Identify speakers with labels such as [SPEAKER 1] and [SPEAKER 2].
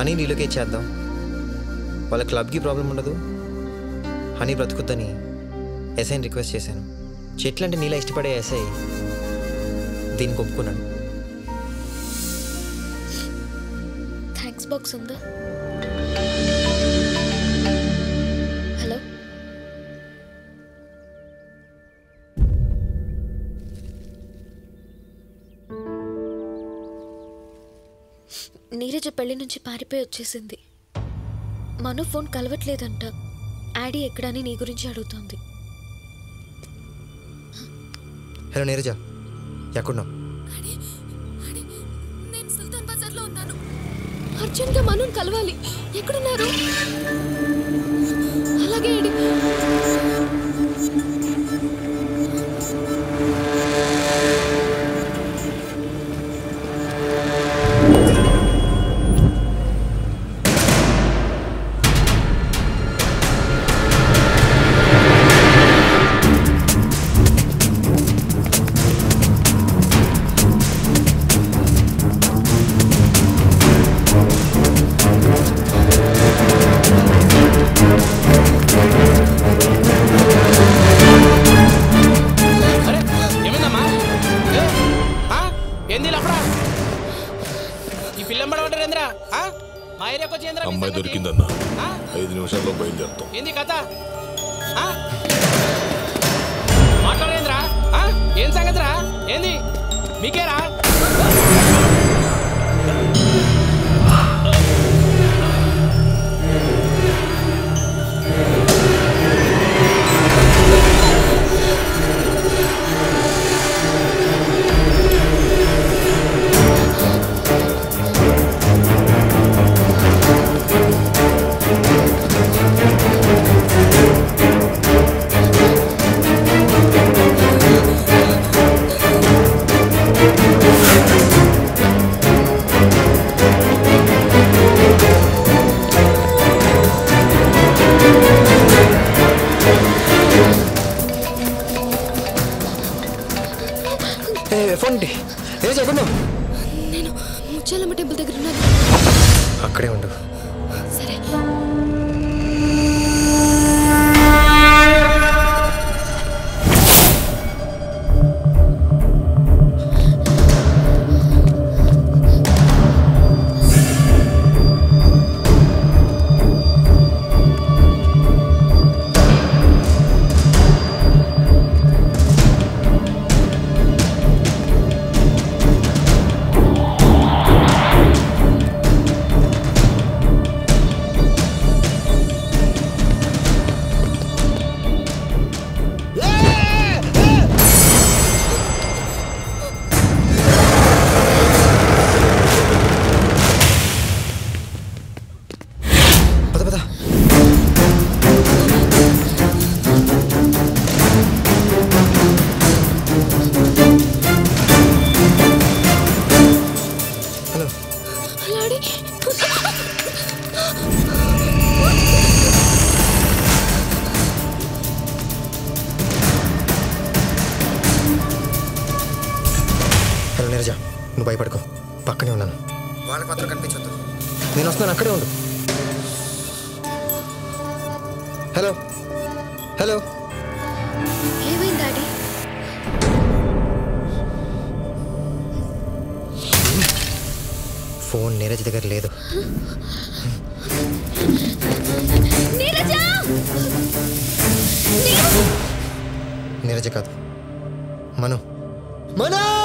[SPEAKER 1] Honey relocate చేద్దాం వాళ్ళ క్లబ్కి ప్రాబ్లం ఉండదు హనీ బ్రతుకుద్దని ఎస్ఐని రిక్వెస్ట్ చేశాను చెట్లు అంటే నీలా ఇష్టపడే ఎస్ఐ దీనికి ఒప్పుకున్నాను
[SPEAKER 2] థ్యాంక్స్ బాక్స్ ఉందా హలో నీరజ పెళ్లి నుంచి పారిపోయి వచ్చేసింది మను ఫోన్ కలవట్లేదంట యాడీ ఎక్కడని నీ గురించి అడుగుతోంది
[SPEAKER 1] హలో నీరజ ఎక్కడున్నావు
[SPEAKER 2] నేను సుల్తాన్ బజార్లో ఉన్నాను అర్జెంట్గా మనుని కలవాలి ఎక్కడున్నారు అలాగే ఏడి
[SPEAKER 3] అరే ఏమైందమ్మా ఏ? ఆ? ఏంది లఫడా ఈ ఫిల్లం పడమంటారు ఏంద్రా ఆ? మా ఏరియాకి వచ్చి ఏంద్రా మీ
[SPEAKER 4] అమ్మాయి
[SPEAKER 3] సంగతి?
[SPEAKER 4] దొరికిందన్న
[SPEAKER 3] ఆ?
[SPEAKER 4] ఐదు నిమిషాల్లో బయలుదేరుతాం
[SPEAKER 3] ఏంది కథ ఆ? మాట్లాడేంద్రా ఆ? ఏం సంగతిరా ఏంది మీకేరా
[SPEAKER 1] ఏ ఫోన్ ఇటీ. నీరజ ఎక్కడున్నావు
[SPEAKER 2] నేను ముచ్చాలమ్మ టెంపుల్ దగ్గర ఉన్నాను
[SPEAKER 1] అక్కడే ఉండు
[SPEAKER 2] సరే
[SPEAKER 1] పద పద హలో
[SPEAKER 2] అలాడి
[SPEAKER 1] హలో నీరజ నువ్వు భయపడుకో పక్కనే ఉన్నాను వాళ్ళకి మాత్రం కనిపించొద్దు నేను వస్తున్నాను అక్కడే ఉండు హలో హలో
[SPEAKER 2] ఏమైంది డాడీ
[SPEAKER 1] ఫోన్ నీరజ్ దగ్గర లేదు
[SPEAKER 2] నీరజ
[SPEAKER 1] నీరజ కాదు మను మను